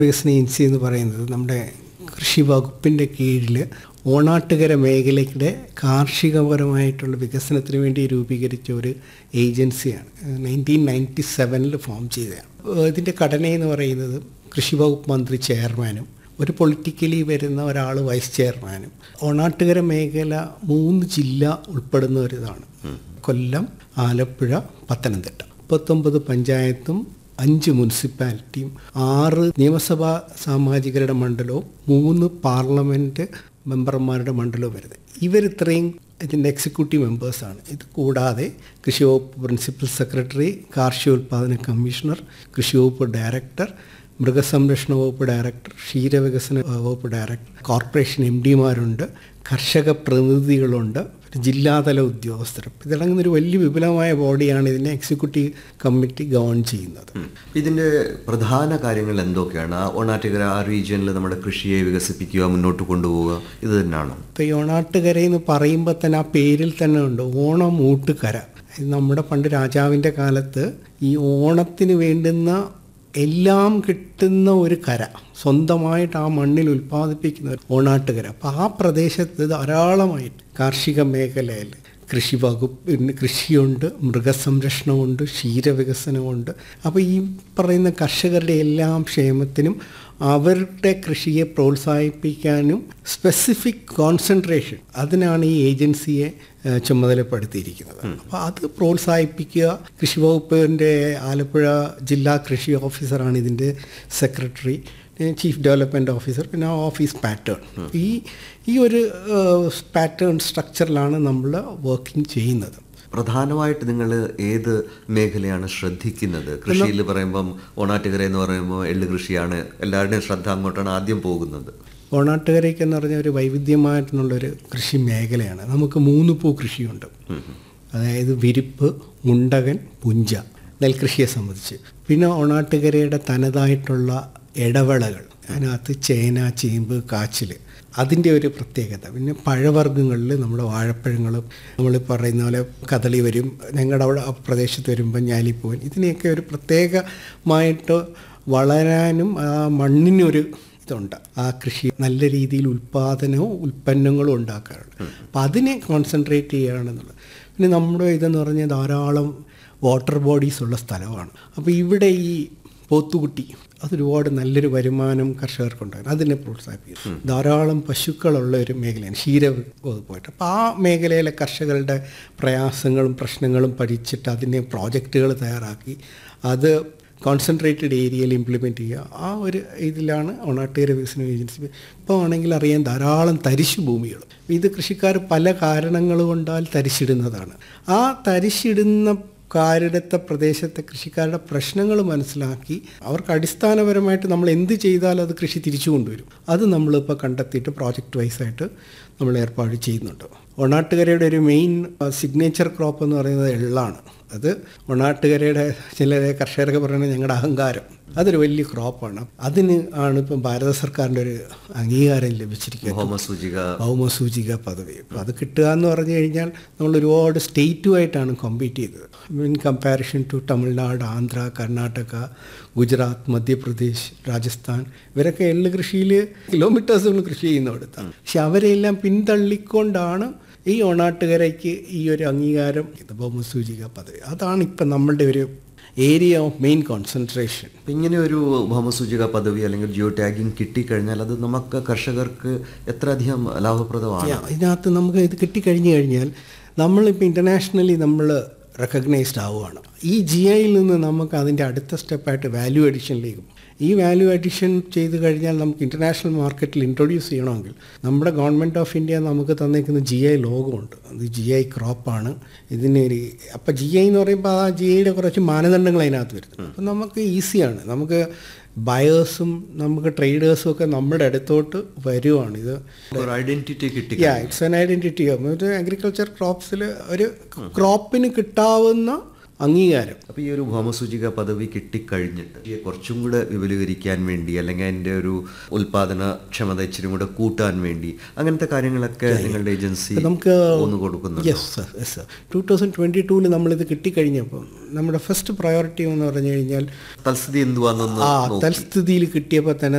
വികസന ഏജൻസി എന്ന് പറയുന്നത് നമ്മുടെ കൃഷി വകുപ്പിൻ്റെ കീഴിൽ ഓണാട്ടുകര മേഖലയുടെ കാർഷികപരമായിട്ടുള്ള വികസനത്തിന് വേണ്ടി രൂപീകരിച്ച ഒരു ഏജൻസിയാണ് നയൻറ്റീൻ നയൻറ്റി സെവനിൽ ഫോം ചെയ്തതാണ് ഇതിൻ്റെ ഘടന എന്ന് പറയുന്നത് കൃഷി വകുപ്പ് മന്ത്രി ചെയർമാനും ഒരു പൊളിറ്റിക്കലി വരുന്ന ഒരാൾ വൈസ് ചെയർമാനും ഓണാട്ടുകര മേഖല മൂന്ന് ജില്ല ഉൾപ്പെടുന്ന ഒരു ഇതാണ് കൊല്ലം ആലപ്പുഴ പത്തനംതിട്ട മുപ്പത്തൊമ്പത് പഞ്ചായത്തും അഞ്ച് മുനിസിപ്പാലിറ്റിയും ആറ് നിയമസഭാ സാമാജികരുടെ മണ്ഡലവും മൂന്ന് പാർലമെൻറ്റ് മെമ്പർമാരുടെ മണ്ഡലവും വരുന്നത് ഇവരിത്രയും ഇതിൻ്റെ എക്സിക്യൂട്ടീവ് മെമ്പേഴ്സാണ് ഇത് കൂടാതെ കൃഷി വകുപ്പ് പ്രിൻസിപ്പൽ സെക്രട്ടറി കാർഷികോൽപാദന കമ്മീഷണർ കൃഷി വകുപ്പ് ഡയറക്ടർ മൃഗസംരക്ഷണ വകുപ്പ് ഡയറക്ടർ ക്ഷീരവികസന വകുപ്പ് ഡയറക്ടർ കോർപ്പറേഷൻ എം ഡിമാരുണ്ട് കർഷക പ്രതിനിധികളുണ്ട് ജില്ലാതല ഉദ്യോഗസ്ഥർ ഇതടങ്ങുന്ന ഒരു വലിയ വിപുലമായ ബോഡിയാണ് ഇതിനെ എക്സിക്യൂട്ടീവ് കമ്മിറ്റി ഗവൺ ചെയ്യുന്നത് ഇതിന്റെ പ്രധാന കാര്യങ്ങൾ എന്തൊക്കെയാണ് ആ ഓണാറ്റുകര ആ റീജിയനിൽ നമ്മുടെ കൃഷിയെ വികസിപ്പിക്കുക മുന്നോട്ട് കൊണ്ടുപോവുക ഇത് തന്നെയാണോ ഇപ്പോൾ ഈ ഓണാട്ടുകര എന്ന് പറയുമ്പോൾ തന്നെ ആ പേരിൽ തന്നെ ഉണ്ട് ഓണം ഊട്ടുകര ഇത് നമ്മുടെ പണ്ട് രാജാവിൻ്റെ കാലത്ത് ഈ ഓണത്തിന് വേണ്ടുന്ന എല്ലാം കിട്ടുന്ന ഒരു കര സ്വന്തമായിട്ട് ആ മണ്ണിൽ ഉൽപ്പാദിപ്പിക്കുന്ന ഒരു ഓണാട്ടുകര അപ്പോൾ ആ പ്രദേശത്ത് ധാരാളമായിട്ട് കാർഷിക മേഖലയിൽ കൃഷി വകുപ്പ് കൃഷിയുണ്ട് മൃഗസംരക്ഷണമുണ്ട് ക്ഷീരവികസനമുണ്ട് അപ്പോൾ ഈ പറയുന്ന കർഷകരുടെ എല്ലാം ക്ഷേമത്തിനും അവരുടെ കൃഷിയെ പ്രോത്സാഹിപ്പിക്കാനും സ്പെസിഫിക് കോൺസെൻട്രേഷൻ അതിനാണ് ഈ ഏജൻസിയെ ഏഹ്, ചുമതലപ്പെടുത്തിയിരിക്കുന്നത് അപ്പോൾ അത് പ്രോത്സാഹിപ്പിക്കുക കൃഷി വകുപ്പിൻ്റെ ആലപ്പുഴ ജില്ലാ കൃഷി ഓഫീസറാണ് ഇതിൻ്റെ സെക്രട്ടറി ചീഫ് ഡെവലപ്മെൻറ്റ് ഓഫീസർ പിന്നെ ആ ഓഫീസ് പാറ്റേൺ ഈ ഈ ഒരു പാറ്റേൺ സ്ട്രക്ചറിലാണ് നമ്മൾ വർക്കിംഗ് ചെയ്യുന്നത് പ്രധാനമായിട്ട് നിങ്ങൾ ഏത് മേഖലയാണ് ശ്രദ്ധിക്കുന്നത് കൃഷിയിൽ പറയുമ്പം ഓണാറ്റുകര എന്ന് പറയുമ്പോൾ എള്ള് കൃഷിയാണ് എല്ലാവരുടെയും ശ്രദ്ധ അങ്ങോട്ടാണ് ആദ്യം പോകുന്നത് ഓണാട്ടുകരയ്ക്ക് എന്ന് പറഞ്ഞ ഒരു വൈവിധ്യമായിട്ടുള്ളൊരു കൃഷി മേഖലയാണ് നമുക്ക് മൂന്ന് പൂ കൃഷിയുണ്ട് അതായത് വിരിപ്പ് മുണ്ടകൻ പുഞ്ച നെൽകൃഷിയെ സംബന്ധിച്ച് പിന്നെ ഓണാട്ടുകരയുടെ തനതായിട്ടുള്ള ഇടവേളകൾ അതിനകത്ത് ചേന ചേമ്പ് കാച്ചിൽ അതിൻ്റെ ഒരു പ്രത്യേകത പിന്നെ പഴവർഗ്ഗങ്ങളിൽ നമ്മുടെ വാഴപ്പഴങ്ങളും നമ്മൾ പറയുന്ന പോലെ കദളി വരും ഞങ്ങളുടെ അവിടെ ആ പ്രദേശത്ത് വരുമ്പോൾ ഞാലിപ്പൂവൻ ഇതിനെയൊക്കെ ഒരു പ്രത്യേകമായിട്ട് വളരാനും ആ മണ്ണിനൊരു ഇതുണ്ട് ആ കൃഷി നല്ല രീതിയിൽ ഉൽപ്പാദനവും ഉൽപ്പന്നങ്ങളും ഉണ്ടാക്കാറുണ്ട് അപ്പം അതിനെ കോൺസെൻട്രേറ്റ് ചെയ്യുകയാണെന്നുള്ളത് പിന്നെ നമ്മുടെ ഇതെന്ന് പറഞ്ഞാൽ ധാരാളം വാട്ടർ ബോഡീസ് ഉള്ള സ്ഥലമാണ് അപ്പോൾ ഇവിടെ ഈ പോത്തുകുട്ടി അതൊരുപാട് നല്ലൊരു വരുമാനം കർഷകർക്കുണ്ടായിരുന്നു അതിനെ പ്രോത്സാഹിപ്പിക്കും ധാരാളം പശുക്കളുള്ള ഒരു മേഖലയാണ് ക്ഷീര വകുപ്പായിട്ട് അപ്പോൾ ആ മേഖലയിലെ കർഷകരുടെ പ്രയാസങ്ങളും പ്രശ്നങ്ങളും പഠിച്ചിട്ട് അതിനെ പ്രോജക്റ്റുകൾ തയ്യാറാക്കി അത് കോൺസെൻട്രേറ്റഡ് ഏരിയയിൽ ഇംപ്ലിമെൻറ്റ് ചെയ്യുക ആ ഒരു ഇതിലാണ് ഒണാട്ടുകര വികസന ഏജൻസി ഇപ്പോൾ ആണെങ്കിൽ അറിയാൻ ധാരാളം തരിശു ഭൂമികൾ ഇത് കൃഷിക്കാർ പല കാരണങ്ങൾ കൊണ്ടാൽ തരിശിടുന്നതാണ് ആ തരിശിടുന്ന കാരിടത്ത പ്രദേശത്തെ കൃഷിക്കാരുടെ പ്രശ്നങ്ങൾ മനസ്സിലാക്കി അവർക്ക് അടിസ്ഥാനപരമായിട്ട് നമ്മൾ എന്ത് ചെയ്താലും അത് കൃഷി തിരിച്ചു കൊണ്ടുവരും അത് നമ്മളിപ്പോൾ കണ്ടെത്തിയിട്ട് പ്രോജക്റ്റ് വൈസായിട്ട് നമ്മൾ ഏർപ്പാട് ചെയ്യുന്നുണ്ട് ഒണാട്ടുകരയുടെ ഒരു മെയിൻ സിഗ്നേച്ചർ ക്രോപ്പ് എന്ന് പറയുന്നത് എള്ളാണ് അത് ഒണാട്ടുകരയുടെ ചില കർഷകരൊക്കെ പറയുന്നത് ഞങ്ങളുടെ അഹങ്കാരം അതൊരു വലിയ ക്രോപ്പാണ് അതിന് ആണ് ഇപ്പം ഭാരത സർക്കാരിൻ്റെ ഒരു അംഗീകാരം ലഭിച്ചിരിക്കുന്നത് ഭൗമസൂചിക ഭൗമസൂചിക പദവി അപ്പോൾ അത് കിട്ടുക എന്ന് പറഞ്ഞു കഴിഞ്ഞാൽ നമ്മൾ ഒരുപാട് സ്റ്റേറ്റുമായിട്ടാണ് കോമ്പീറ്റ് ചെയ്തത് in comparison to Tamil Nadu Andhra Karnataka Gujarat Madhya Pradesh Rajasthan ഇവരൊക്കെ എള്ള് കൃഷിയിൽ കിലോമീറ്റേഴ്സുകൾ കൃഷി ചെയ്യുന്നിടത്താണ് പക്ഷെ അവരെല്ലാം പിന്തള്ളിക്കൊണ്ടാണ് ഈ ഓണാട്ടുകരയ്ക്ക് ഈ ഒരു അംഗീകാരം ഇത് ഭൗമസൂചിക പദവി അതാണ് ഇപ്പം നമ്മളുടെ ഒരു ഏരിയ ഓഫ് മെയിൻ കോൺസെൻട്രേഷൻ ഇങ്ങനെ ഒരു ഭൗമസൂചിക പദവി അല്ലെങ്കിൽ ജിയോ ടാഗിങ് കിട്ടിക്കഴിഞ്ഞാൽ അത് നമുക്ക് കർഷകർക്ക് എത്ര അധികം ലാഭപ്രദമാണ് Yeah, ഇതിനകത്ത് നമുക്ക് ഇത് കിട്ടിക്കഴിഞ്ഞു കഴിഞ്ഞാൽ നമ്മളിപ്പോൾ ഇൻ്റർനാഷണലി നമ്മൾ റെക്കഗ്നൈസ്ഡ് ആവുകയാണ് ഈ ജി ഐയിൽ നിന്ന് നമുക്ക് അതിൻ്റെ അടുത്ത സ്റ്റെപ്പായിട്ട് വാല്യൂ അഡീഷനിലേക്ക് പോകും ഈ വാല്യൂ അഡീഷൻ ചെയ്ത് കഴിഞ്ഞാൽ നമുക്ക് ഇൻ്റർനാഷണൽ മാർക്കറ്റിൽ ഇൻട്രൊഡ്യൂസ് ചെയ്യണമെങ്കിൽ നമ്മുടെ ഗവൺമെൻറ് ഓഫ് ഇന്ത്യ നമുക്ക് തന്നേക്കുന്ന ജി ഐ ലോഗമുണ്ട് അത് ജി ഐ ക്രോപ്പാണ് ഇതിന് ഒരു അപ്പോൾ ജി ഐ എന്ന് പറയുമ്പോൾ ആ ജി ഐയുടെ കുറച്ച് മാനദണ്ഡങ്ങൾ അതിനകത്ത് വരുന്നത് അപ്പം നമുക്ക് ഈസിയാണ് നമുക്ക് ബയേഴ്സും നമുക്ക് ട്രേഡേഴ്സും ഒക്കെ നമ്മുടെ അടുത്തോട്ട് വരുവാണ് ഇത് ഒരു ഐഡന്റിറ്റി കിട്ടി യാ ഇറ്റ്സ് എൻ ഐഡന്റിറ്റി ഒരു അഗ്രികൾച്ചർ ക്രോപ്സിൽ ഒരു ക്രോപ്പിന് കിട്ടാവുന്ന അംഗീകാരം അപ്പോൾ ഈ ഒരു ഭൗമസൂചിക പദവി കിട്ടിക്കഴിഞ്ഞിട്ട് ഈ കുറച്ചും കൂടെ വിപുലീകരിക്കാൻ വേണ്ടി അല്ലെങ്കിൽ അതിൻ്റെ ഒരു ഉൽപാദനക്ഷമത ഇച്ചിരി കൂടെ കൂട്ടാൻ വേണ്ടി അങ്ങനത്തെ കാര്യങ്ങളൊക്കെ നിങ്ങളുടെ ഏജൻസി നമുക്ക് ഒന്ന് കൊടുക്കുന്നുണ്ട് yes sir yes sir two thousand twenty ടൂവിൽ നമ്മളിത് കിട്ടിക്കഴിഞ്ഞപ്പോൾ നമ്മുടെ ഫസ്റ്റ് പ്രയോറിറ്റി എന്ന് പറഞ്ഞു കഴിഞ്ഞാൽ തൽസ്ഥിതി എന്തുവാന്നൊന്ന് ആ നോക്കി. തൽസ്ഥിതിയിൽ കിട്ടിയപ്പോൾ തന്നെ